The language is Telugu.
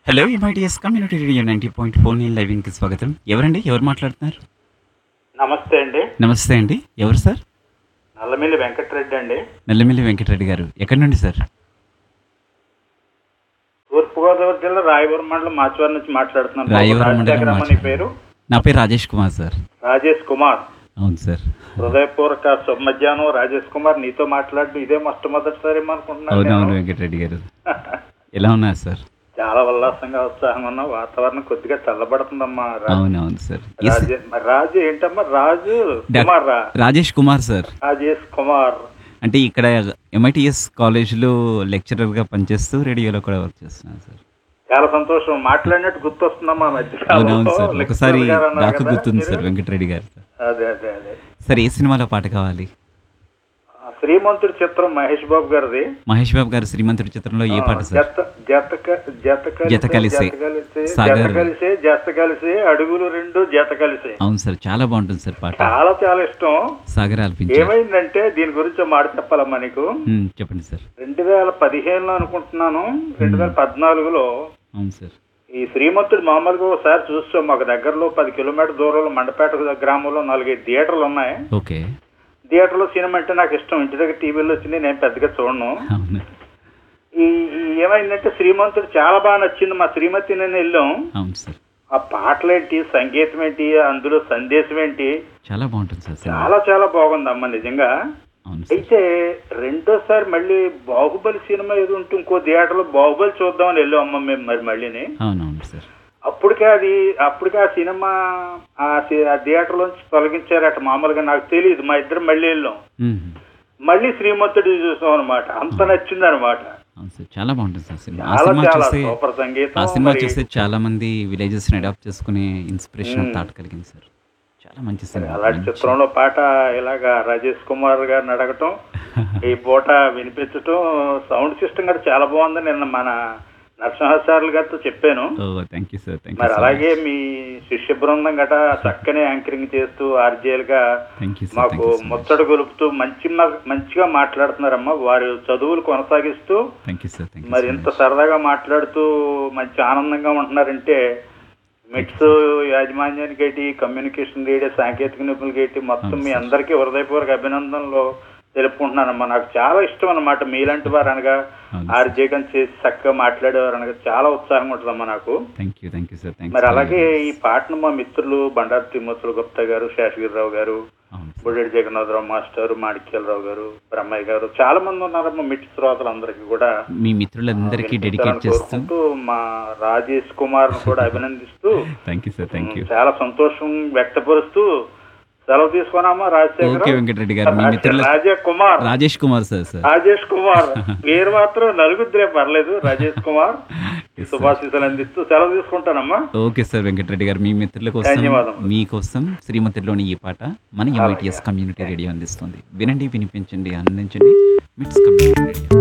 Hello MITS community radio ninety point four నేను లైవింగ్కి స్వాగతం ఎవరండి ఎవరు మాట్లాడుతున్నారు నమస్తే అండి నమస్తే అండి ఎవరు సార్ నల్లమిల్లి వెంకటరెడ్డి అండి నల్లమిల్లి వెంకటరెడ్డి గారు ఎక్కడి నుండి సార్ తూర్పుగోదావరి జిల్లా రాయవరం మండలం మాచివారి నుంచి మాట్లాడుతున్నాను రాయవరం మండలం రాజశేఖరమ్మ నీ మాచివారి. పేరు నా పేరు రాజేష్ కుమార్ సార్ రాజేష్ కుమార్ అవును సార్ హృదయపూర్వక శుభ మధ్యాహ్నం రాజేష్ కుమార్ నీతో మాట్లాడడం ఇదే మొట్టమొదటిసారి అవును అవును అనుకుంటున్నాను వెంకటరెడ్డి గారు ఎలా ఉన్నారు సార్ చాలా ఉల్లాసంగా ఉత్సాహంగా ఉన్నా వాతావరణం కొద్దిగా చల్లబడుతుందమ్మా రా- అవును అవును సార్ ఎస్ రాజే మరి రాజు ఏంటమ్మా రాజు డా- కుమార్ రా రాజేష్ కుమార్ సార్ రాజేష్ కుమార్ అంటే ఇక్కడ ఎంఐటిఎస్ కాలేజ్లో లెక్చరర్గా పనిచేస్తూ రేడియోలో కూడా వర్క్ చేస్తున్నాను సార్ చాలా సంతోషం మాట్లాడినట్టు గుర్తొస్తుందమ్మా మధ్య అవునవును సార్ కాలంలో. ఒకసారి లెక్చరర్ గారు అన్నారు నాకు కదా గుర్తుంది మీరు? సార్ వెంకటరెడ్డి గారు అదే అదే అదే సార్ ఏ సినిమాలో పాట కావాలి ఆ శ్రీమంతుడి చిత్రం మహేష్ బాబు గారిది మహేష్ బాబు గారు శ్రీమంతుడి చిత్రంలో ఏ పాట సార్ జత జత క- జత కలిసే, జత కలిసే. జత కలిసే, సాగర్. జత కలిసే జత కలిసే అడుగులు రెండు జత కలిసే అవును సార్ చాలా బాగుంటుంది సార్ పాట చాలా చాలా ఇష్టం సాగర్ ఆలపించారు ఏమైందంటే దీని గురించి ఒక మాట చెప్పాలమ్మా నీకు ఉమ్, చెప్పండి సార్ రెండు వేల పదిహేనులో అనుకుంటున్నాను రెండు వేల పద్నాలుగులో అవును సార్ ఈ శ్రీమంతుడు మామూలుగా ఒకసారి చూస్తాం మాకు దగ్గరలో పది కిలోమీటర్ దూరంలో మండపేట గ్రామంలో నాలుగైదు థియేటర్లు ఉన్నాయి ఓకే థియేటర్లో సినిమా అంటే నాకు ఇష్టం ఇంటి దగ్గర టీవీలో వచ్చింది నేను పెద్దగా చూడను అవును ఈ ఈ ఏమైందంటే శ్రీమంతుడు చాలా బాగా నచ్చింది మా శ్రీమతి నేను వెళ్ళాం అవును సార్ ఆ పాటలేంటి సంగీతం ఏంటి అందులో సందేశం ఏంటి చాలా బాగుంటుంది సార్ సినిమా చాలా చాలా బాగుంది అమ్మ నిజంగా అవును సార్ అయితే రెండోసారి మళ్ళీ బాహుబలి సినిమా ఏదో ఉంటే ఇంకో థియేటర్లో బాహుబలి చూద్దామని వెళ్ళాం అమ్మ మేము మరి మళ్ళీని అవునవును సార్ అప్పటికే అది అప్పటికే ఆ సినిమా ఆ సి- ఆ థియేటర్లోంచి తొలగించారట మామూలుగా నాకు తెలియదు మా ఇద్దరం మళ్ళీ వెళ్ళాం ఉమ్, మళ్ళీ శ్రీమంతుడు చూసాం అనమాట అంత నచ్చింది అనమాట అవును సార్ చాలా బాగుంటుంది సార్ సినిమా ఆ చాలా సినిమా చాలా చూస్తే సూపర్ సంగీతం ఆ సినిమా మరి చూస్తే చాలా మంది విలేజెస్ ని అడాప్ట్ చేసుకునే ఇన్స్పిరేషన్ థాట్ కలిగింది సార్ చాలా మంచి సినిమా అలాంటి మంచి- చిత్రంలో పాట ఇలాగా రాజేష్ కుమార్ గారిని అడగటం ఈ పూట వినిపించటం సౌండ్ సిస్టమ్ కూడా చాలా బాగుంది నిన్న మన నరసింహాచార్యులు గారితో చెప్పాను oh thank you sir thank మరి యూ అలాగే మీ శిష్య బృందం గట చక్కని యాంకరింగ్ చేస్తూ ఆర్జేల్ గా థ్యాంక్ యూ సార్ మాకు థ్యాంక్ యూ సో మచ్ ముచ్చట గొలుపుతూ మంచి మ- మంచిగా మాట్లాడుతున్నారమ్మా వారి చదువులు కొనసాగిస్తూ థ్యాంక్ యూ సార్ థ్యాంక్ మరి యూ ఇంత సరదాగా మాట్లాడుతూ మంచి ఆనందంగా ఉంటున్నారంటే మిట్స్ యాజమాన్యానికి ఏంటి కమ్యూనికేషన్ రేడియో సాంకేతిక నిపుణులకి ఏంటి మొత్తం మీ అందరికీ హృదయపూర్వక అభినందనలు తెలుపుకుంటున్నానమ్మా నాకు చాలా ఇష్టం అన్నమాట మీలాంటి వారు అనగా అవును ఆర్జేకం చేసి చక్కగా మాట్లాడేవారు అనగా చాలా ఉత్సాహంగా ఉంటుందమ్మా నాకు thank you thank you sir thank మరి అలాగే ఈ పాటను మా మిత్రులు బండారు తిమ్మతులు గుప్తా గారు శేషగిరిరావు గారు అవును సార్ బుడ్డెడి జగన్నాథరావు మాస్టర్ మాణిక్యాలరావు గారు బ్రహ్మయ్య గారు చాలా మంది ఉన్నారమ్మా మిట్ శ్రోతలందరికీ కూడా మీ మిత్రులందరికీ డెడికేట్ చేస్తూ కోరుకుంటూ మా రాజేష్ కుమార్ కూడా అభినందిస్తూ thank you sir thank you చాలా సంతోషం వ్యక్తపరుస్తూ సెలవు తీసుకున్నామా రాజశేఖర్ ఓకే వెంకటరెడ్డి గారు మీ మిత్రుల రాజే కుమార్ రాజేష్ కుమార్ సార్ సార్ రాజేష్ కుమార్ పేరు మాత్రం నలుగుద్రే పర్లేదు రాజేష్ కుమార్ శుభాశీస్సులు అందిస్తూ సెలవు తీసుకుంటానమ్మా ఓకే సార్ వెంకటరెడ్డి గారు మీ మిత్రుల కోసం ధన్యవాదములు. మీకోసం శ్రీమతిలోని ఈ పాట మన ఎంఐటిఎస్ కమ్యూనిటీ రేడియో అందిస్తుంది వినండి వినిపించండి ఆనందించండి మిట్స్ కమ్యూనిటీ రేడియో